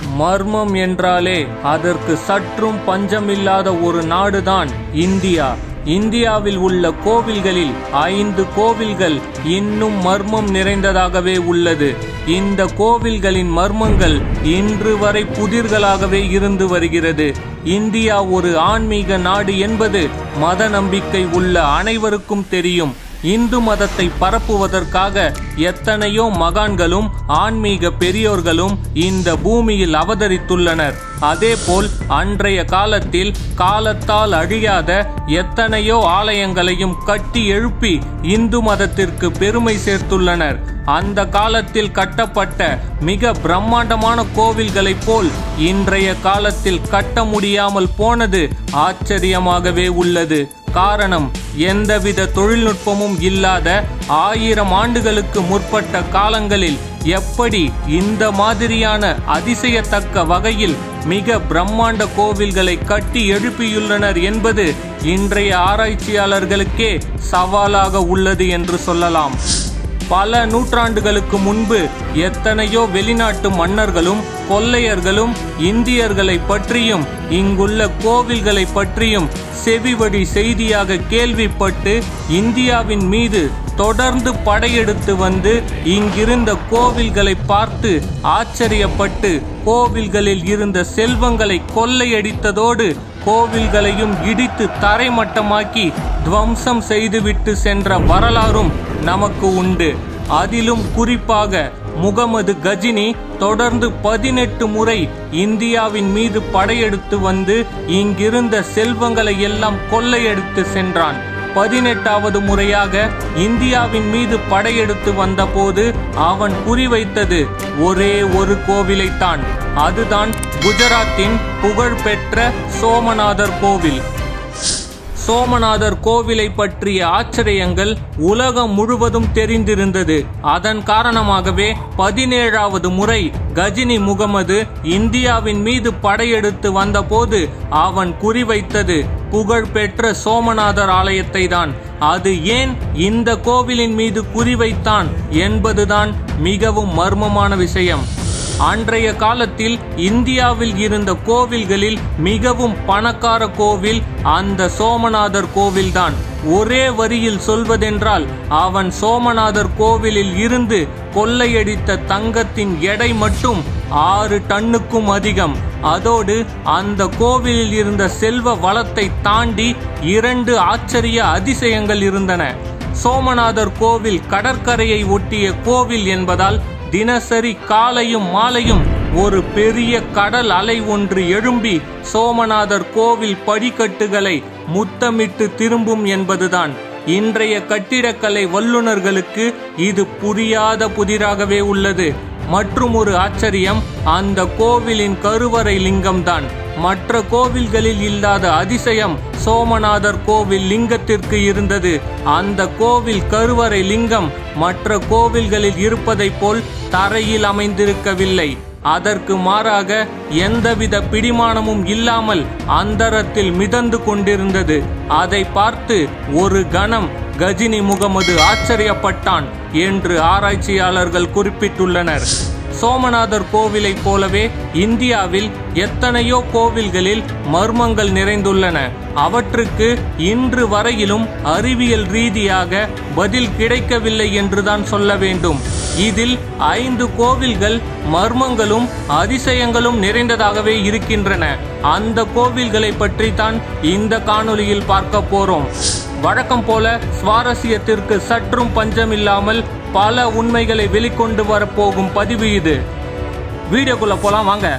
மர்மம் என்றாலே அதற்கு சற்றும் பஞ்சமில்லாத ஒரு நாடுதான் இந்தியா இந்தியாவில் உள்ள கோவில்களில் ஐந்து கோவில்கள் இன்னும் மர்மம் நிறைந்ததாகவே உள்ளது இந்த கோவில்களின் மர்மங்கள் இன்று வரை புதிர்களாகவே இருந்து வருகிறது இந்தியா ஒரு ஆன்மீக நாடு என்பது மத நம்பிக்கை உள்ள அனைவருக்கும் தெரியும் இந்து மதத்தை பரப்புவதற்காக எத்தனையோ மகான்களும் ஆன்மீக பெரியோர்களும் இந்த பூமியில் அவதரித்துள்ளனர் அதேபோல் அன்றைய காலத்தில் காலத்தால் அழியாத எத்தனையோ ஆலயங்களையும் கட்டி எழுப்பி இந்து மதத்திற்கு பெருமை சேர்த்துள்ளனர் அந்த காலத்தில் கட்டப்பட்ட மிக பிரம்மாண்டமான கோவில்களைப் போல் இன்றைய காலத்தில் கட்ட முடியாமல் போனது ஆச்சரியமாகவே உள்ளது காரணம் எந்தவித தொழில்நுட்பமும் இல்லாத ஆயிரம் ஆண்டுகளுக்கு முற்பட்ட காலங்களில் எப்படி இந்த மாதிரியான அதிசயத்தக்க வகையில் மிக பிரம்மாண்ட கோவில்களை கட்டி எழுப்பியுள்ளனர் என்பது இன்றைய ஆராய்ச்சியாளர்களுக்கே சவாலாக உள்ளது என்று சொல்லலாம் பல நூற்றாண்டுகளுக்கு முன்பு எத்தனையோ வெளிநாட்டு மன்னர்களும் கொள்ளையர்களும் இந்தியர்களை பற்றியும் இங்குள்ள கோவில்களை பற்றியும் செவிவழி செய்தியாக கேள்விப்பட்டு இந்தியாவின் மீது தொடர்ந்து படையெடுத்து வந்து இங்கிருந்த கோவில்களை பார்த்து ஆச்சரியப்பட்டு கோவில்களில் இருந்த செல்வங்களை கொள்ளையடித்ததோடு கோவில்களையும் இடித்து தரைமட்டமாக்கி துவம்சம் செய்துவிட்டு சென்ற வரலாறும் நமக்கு உண்டு அதிலும் குறிப்பாக முகமது கஜினி தொடர்ந்து பதினெட்டு முறை இந்தியாவின் மீது படையெடுத்து வந்து இங்கிருந்த செல்வங்களை எல்லாம் கொள்ளையடித்து சென்றான் பதினெட்டாவது முறையாக இந்தியாவின் மீது படையெடுத்து வந்தபோது அவன் குறிவைத்தது ஒரே ஒரு கோவிலைத்தான் அதுதான் குஜராத்தின் புகழ்பெற்ற சோமநாதர் கோவில் சோமநாதர் கோவிலை பற்றிய ஆச்சரியங்கள் உலகம் முழுவதும் தெரிந்திருந்தது அதன் காரணமாகவே பதினேழாவது முறை கஜினி முகமது இந்தியாவின் மீது படையெடுத்து வந்தபோது அவன் குறிவைத்தது புகழ்பெற்ற சோமநாதர் ஆலயத்தை தான் அது ஏன் இந்த கோவிலின் மீது குறிவைத்தான் என்பதுதான் மிகவும் மர்மமான விஷயம் அன்றைய காலத்தில் இந்தியாவில் இருந்த கோவில்களில் மிகவும் பணக்கார கோவில் அந்த சோமநாதர் கோவில்தான் ஒரே வரியில் சொல்வதென்றால் அவன் சோமநாதர் கோவிலில் இருந்து கொள்ளையடித்த தங்கத்தின் எடை மட்டும் ஆறு டன்னுக்கும் அதிகம் அதோடு அந்த கோவிலில் இருந்த செல்வ வளத்தை தாண்டி இரண்டு ஆச்சரிய அதிசயங்கள் இருந்தன சோமநாதர் கோவில் கடற்கரையை ஒட்டிய கோவில் என்பதால் தினசரி காலையும் மாலையும் ஒரு பெரிய கடல் அலை ஒன்று எழும்பி சோமநாதர் கோவில் படிக்கட்டுகளை முத்தமிட்டு திரும்பும் என்பதுதான் இன்றைய கட்டிடக்கலை வல்லுநர்களுக்கு இது புரியாத புதிராகவே உள்ளது மற்றும் ஒரு ஆச்சரியம் அந்த கோவிலின் கருவறை லிங்கம்தான் மற்ற கோவில்களில் இல்லாத அதிசயம் சோமநாதர் கோவில் லிங்கத்திற்கு இருந்தது அந்த கோவில் கருவறை லிங்கம் மற்ற கோவில்களில் இருப்பதைப் போல் தரையில் அமைந்திருக்கவில்லை அதற்கு மாறாக எந்தவித பிடிமானமும் இல்லாமல் அந்தரத்தில் மிதந்து கொண்டிருந்தது அதை பார்த்து ஒரு கணம் கஜினி முகமது ஆச்சரியப்பட்டான் என்று ஆராய்ச்சியாளர்கள் குறிப்பிட்டுள்ளனர் சோமநாதர் கோவிலைப் போலவே இந்தியாவில் எத்தனையோ கோவில்களில் மர்மங்கள் நிறைந்துள்ளன அவற்றுக்கு இன்று வரையிலும் அறிவியல் ரீதியாக பதில் கிடைக்கவில்லை என்றுதான் சொல்ல வேண்டும் இதில் ஐந்து கோவில்கள் மர்மங்களும் அதிசயங்களும் நிறைந்ததாகவே இருக்கின்றன அந்த கோவில்களை பற்றி தான் இந்த காணொளியில் பார்க்க போறோம் வழக்கம் போல சுவாரஸ்யத்திற்கு சற்றும் பஞ்சமில்லாமல் பல உண்மைகளை வெளிக்கொண்டு வரப்போகும் பதிவு இது வீடியோக்குள்ள போலாம் வாங்க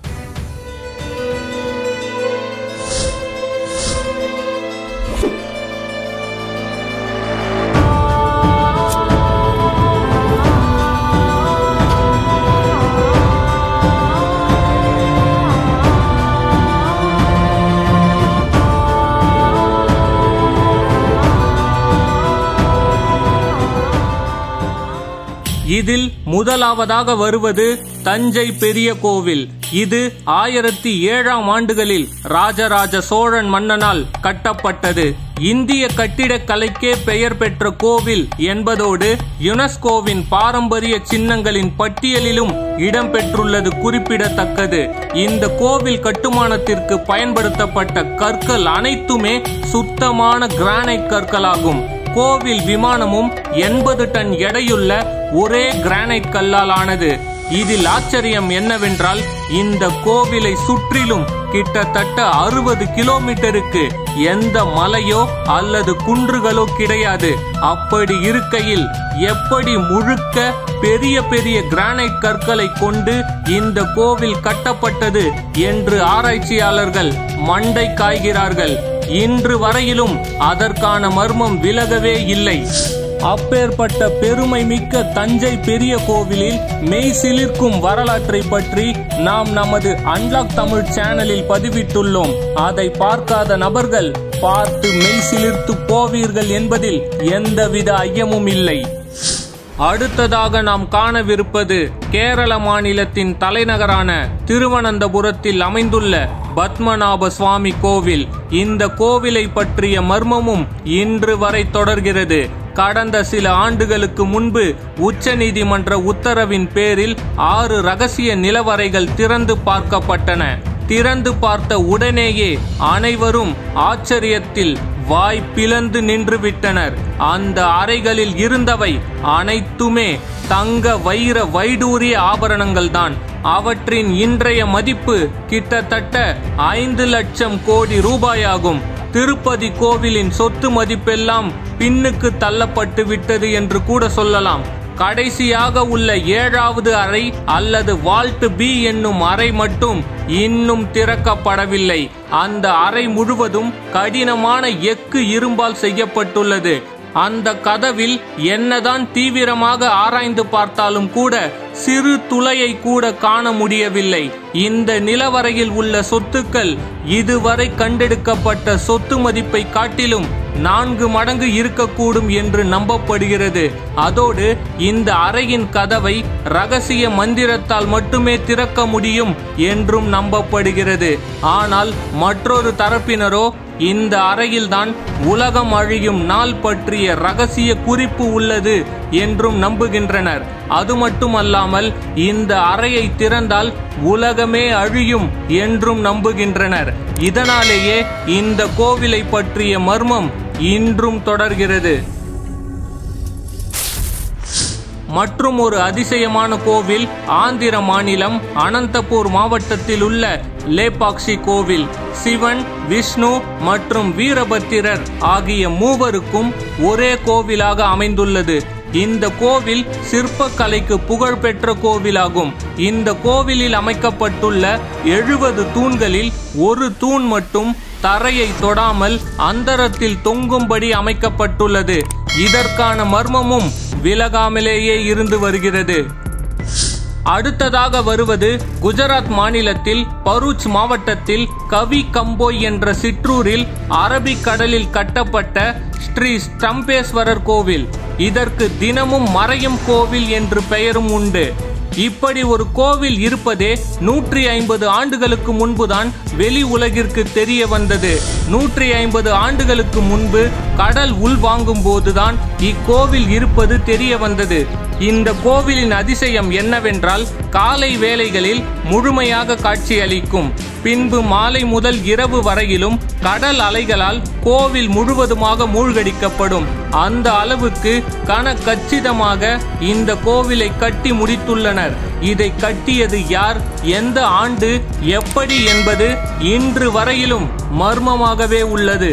இதில் முதலாவதாக வருவது தஞ்சை பெரிய கோவில் இது ஆயிரத்தி ஏழாம் ஆண்டுகளில் ராஜராஜ சோழன் மன்னனால் கட்டப்பட்டது இந்திய கட்டிடக்கலைக்கே பெயர் பெற்ற கோவில் என்பதோடு யுனெஸ்கோவின் பாரம்பரிய சின்னங்களின் பட்டியலிலும் இடம்பெற்றுள்ளது குறிப்பிடத்தக்கது இந்த கோவில் கட்டுமானத்திற்கு பயன்படுத்தப்பட்ட கற்கள் அனைத்துமே சுத்தமான கிரானைட் கற்களாகும் கோவில் விமானமும் எண்பது டன் எடையுள்ள ஒரே கிரானைட் கல்லால் ஆனது இதில் ஆச்சரியம் என்னவென்றால் இந்த கோவிலை சுற்றிலும் கிட்டத்தட்ட அறுபது கிலோமீட்டருக்கு எந்த மலையோ அல்லது குன்றுகளோ கிடையாது அப்படி இருக்கையில் எப்படி முழுக்க பெரிய பெரிய கிரானைட் கற்களை கொண்டு இந்த கோவில் கட்டப்பட்டது என்று ஆராய்ச்சியாளர்கள் மண்டை காய்கிறார்கள் இன்று வரையிலும் அதற்கான மர்மம் விலகவே இல்லை அப்பேற்பட்ட பெருமை மிக்க தஞ்சை பெரிய கோவிலில் மெய் சிலிர்க்கும் வரலாற்றை பற்றி நாம் நமது அன்லாக் தமிழ் சேனலில் பதிவிட்டுள்ளோம் அதை பார்க்காத நபர்கள் பார்த்து மெய் சிலிர்த்து போவீர்கள் என்பதில் எந்தவித ஐயமும் இல்லை அடுத்ததாக நாம் காணவிருப்பது கேரள மாநிலத்தின் தலைநகரான திருவனந்தபுரத்தில் அமைந்துள்ள பத்மநாப சுவாமி கோவில் இந்த கோவிலை பற்றிய மர்மமும் இன்று வரை தொடர்கிறது கடந்த சில ஆண்டுகளுக்கு முன்பு உச்சநீதிமன்ற உத்தரவின் பேரில் ஆறு ரகசிய நிலவரைகள் திறந்து பார்க்கப்பட்டன திறந்து பார்த்த உடனேயே அனைவரும் ஆச்சரியத்தில் வாய் பிளந்து நின்று விட்டனர் அந்த அறைகளில் இருந்தவை அனைத்துமே தங்க வைர வைடூரிய ஆபரணங்கள் தான் அவற்றின் இன்றைய மதிப்பு கிட்டத்தட்ட ஐந்து லட்சம் கோடி ரூபாயாகும் திருப்பதி கோவிலின் சொத்து மதிப்பெல்லாம் பின்னுக்கு தள்ளப்பட்டு விட்டது என்று கூட சொல்லலாம் கடைசியாக உள்ள ஏழாவது அறை அல்லது வால்ட் பி என்னும் அறை மட்டும் இன்னும் திறக்கப்படவில்லை அந்த அறை முழுவதும் கடினமான எக்கு இரும்பால் செய்யப்பட்டுள்ளது அந்த கதவில் என்னதான் தீவிரமாக ஆராய்ந்து பார்த்தாலும் கூட சிறு துளையை கூட காண முடியவில்லை இந்த நிலவரையில் உள்ள சொத்துக்கள் இதுவரை கண்டெடுக்கப்பட்ட சொத்து மதிப்பை காட்டிலும் நான்கு மடங்கு இருக்கக்கூடும் என்று நம்பப்படுகிறது அதோடு இந்த அறையின் கதவை ரகசிய மந்திரத்தால் மட்டுமே திறக்க முடியும் என்றும் நம்பப்படுகிறது ஆனால் மற்றொரு தரப்பினரோ இந்த அறையில்தான் உலகம் அழியும் நாள் பற்றிய ரகசிய குறிப்பு உள்ளது என்றும் நம்புகின்றனர் அது மட்டுமல்லாமல் இந்த அறையை திறந்தால் உலகமே அழியும் என்றும் நம்புகின்றனர் இதனாலேயே இந்த கோவிலை பற்றிய மர்மம் இன்றும் தொடர்கிறது மற்றும் ஒரு அதிசயமான கோவில் ஆந்திர மாநிலம் அனந்தபூர் மாவட்டத்தில் உள்ள லேபாக்சி கோவில் சிவன் விஷ்ணு மற்றும் வீரபத்திரர் ஆகிய மூவருக்கும் ஒரே கோவிலாக அமைந்துள்ளது இந்த கோவில் சிற்பக்கலைக்கு புகழ்பெற்ற கோவிலாகும் இந்த கோவிலில் அமைக்கப்பட்டுள்ள எழுபது தூண்களில் ஒரு தூண் மட்டும் தரையை தொடாமல் அந்தரத்தில் தொங்கும்படி அமைக்கப்பட்டுள்ளது இதற்கான மர்மமும் விலகாமலேயே இருந்து வருகிறது அடுத்ததாக வருவது குஜராத் மாநிலத்தில் பரூச் மாவட்டத்தில் கவி கம்போய் என்ற சிற்றூரில் அரபிக் கடலில் கட்டப்பட்ட ஸ்ரீ ஸ்டம்பேஸ்வரர் கோவில் இதற்கு தினமும் மறையும் கோவில் என்று பெயரும் உண்டு இப்படி ஒரு கோவில் இருப்பதே நூற்றி ஐம்பது ஆண்டுகளுக்கு முன்புதான் வெளி உலகிற்கு தெரிய வந்தது நூற்றி ஐம்பது ஆண்டுகளுக்கு முன்பு கடல் உள்வாங்கும் போதுதான் இக்கோவில் இருப்பது தெரிய வந்தது இந்த கோவிலின் அதிசயம் என்னவென்றால் காலை வேளைகளில் முழுமையாக காட்சியளிக்கும் பின்பு மாலை முதல் இரவு வரையிலும் கடல் அலைகளால் கோவில் முழுவதுமாக மூழ்கடிக்கப்படும் அந்த அளவுக்கு கன கச்சிதமாக இந்த கோவிலை கட்டி முடித்துள்ளனர் இதை கட்டியது யார் எந்த ஆண்டு எப்படி என்பது இன்று வரையிலும் மர்மமாகவே உள்ளது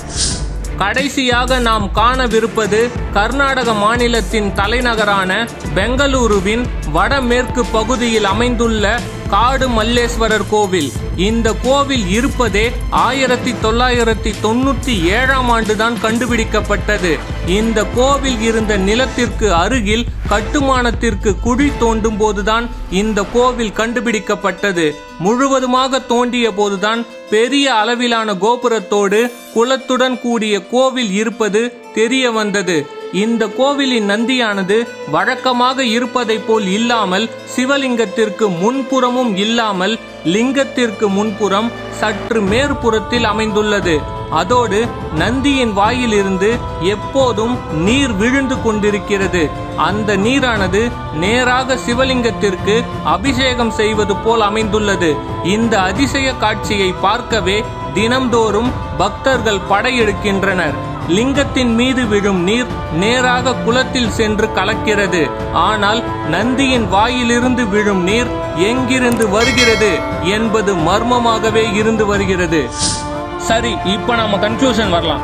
கடைசியாக நாம் காணவிருப்பது கர்நாடக மாநிலத்தின் தலைநகரான பெங்களூருவின் வடமேற்கு பகுதியில் அமைந்துள்ள காடு மல்லேஸ்வரர் கோவில் இந்த கோவில் இருப்பதே ஆயிரத்தி தொள்ளாயிரத்தி தொண்ணூத்தி ஏழாம் ஆண்டுதான் கண்டுபிடிக்கப்பட்டது இந்த கோவில் இருந்த நிலத்திற்கு அருகில் கட்டுமானத்திற்கு குழி தோண்டும் போதுதான் இந்த கோவில் கண்டுபிடிக்கப்பட்டது முழுவதுமாக தோண்டிய போதுதான் பெரிய அளவிலான கோபுரத்தோடு குளத்துடன் கூடிய கோவில் இருப்பது தெரிய வந்தது இந்த கோவிலின் நந்தியானது வழக்கமாக இருப்பதைப் போல் இல்லாமல் சிவலிங்கத்திற்கு முன்புறமும் இல்லாமல் லிங்கத்திற்கு முன்புறம் சற்று மேற்புறத்தில் அமைந்துள்ளது அதோடு நந்தியின் வாயிலிருந்து எப்போதும் நீர் விழுந்து கொண்டிருக்கிறது அந்த நீரானது நேராக சிவலிங்கத்திற்கு அபிஷேகம் செய்வது போல் அமைந்துள்ளது இந்த அதிசய காட்சியை பார்க்கவே தினம்தோறும் பக்தர்கள் படையெடுக்கின்றனர் லிங்கத்தின் மீது விழும் நீர் நேராக குளத்தில் சென்று கலக்கிறது ஆனால் நந்தியின் வாயிலிருந்து விழும் நீர் எங்கிருந்து வருகிறது என்பது மர்மமாகவே இருந்து வருகிறது சரி இப்ப நாம கன்க்ளூஷன் வரலாம்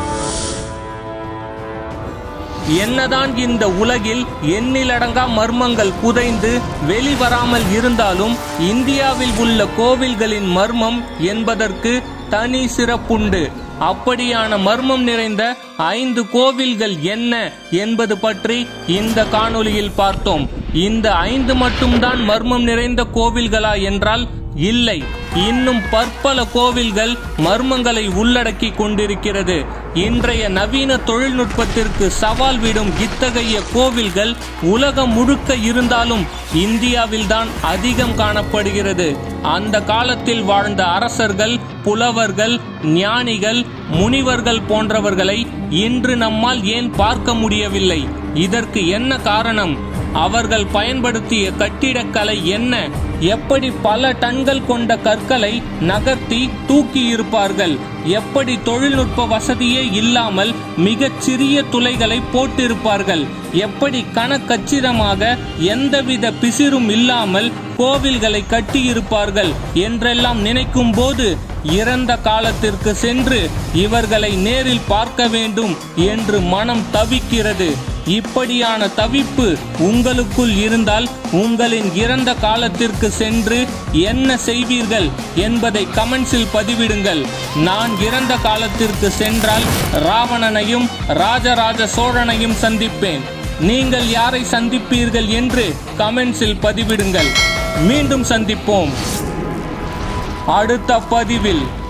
என்னதான் இந்த உலகில் எண்ணிலடங்கா மர்மங்கள் புதைந்து வெளிவராமல் இருந்தாலும் இந்தியாவில் உள்ள கோவில்களின் மர்மம் என்பதற்கு தனி சிறப்புண்டு அப்படியான மர்மம் நிறைந்த ஐந்து கோவில்கள் என்ன என்பது பற்றி இந்த காணொளியில் பார்த்தோம் இந்த ஐந்து மட்டும்தான் மர்மம் நிறைந்த கோவில்களா என்றால் இல்லை இன்னும் பற்பல கோவில்கள் மர்மங்களை உள்ளடக்கி கொண்டிருக்கிறது இன்றைய நவீன தொழில்நுட்பத்திற்கு சவால் விடும் இத்தகைய கோவில்கள் உலகம் முழுக்க இருந்தாலும் இந்தியாவில்தான் அதிகம் காணப்படுகிறது அந்த காலத்தில் வாழ்ந்த அரசர்கள் புலவர்கள் ஞானிகள் முனிவர்கள் போன்றவர்களை இன்று நம்மால் ஏன் பார்க்க முடியவில்லை இதற்கு என்ன காரணம் அவர்கள் பயன்படுத்திய கட்டிடக்கலை என்ன எப்படி பல டன்கள் கொண்ட கற்களை நகர்த்தி தூக்கி இருப்பார்கள் எப்படி தொழில்நுட்ப வசதியே இல்லாமல் மிகச் சிறிய துளைகளை போட்டிருப்பார்கள் எப்படி கணக்கச்சிதமாக எந்தவித பிசிறும் இல்லாமல் கோவில்களை கட்டியிருப்பார்கள் என்றெல்லாம் நினைக்கும் போது இறந்த காலத்திற்கு சென்று இவர்களை நேரில் பார்க்க வேண்டும் என்று மனம் தவிக்கிறது இப்படியான தவிப்பு உங்களுக்குள் இருந்தால் உங்களின் இறந்த காலத்திற்கு சென்று என்ன செய்வீர்கள் என்பதை கமெண்ட்ஸில் பதிவிடுங்கள் நான் இறந்த காலத்திற்கு சென்றால் ராவணனையும் ராஜராஜ சோழனையும் சந்திப்பேன் நீங்கள் யாரை சந்திப்பீர்கள் என்று கமெண்ட்ஸில் பதிவிடுங்கள் மீண்டும் சந்திப்போம் அடுத்த பதிவில்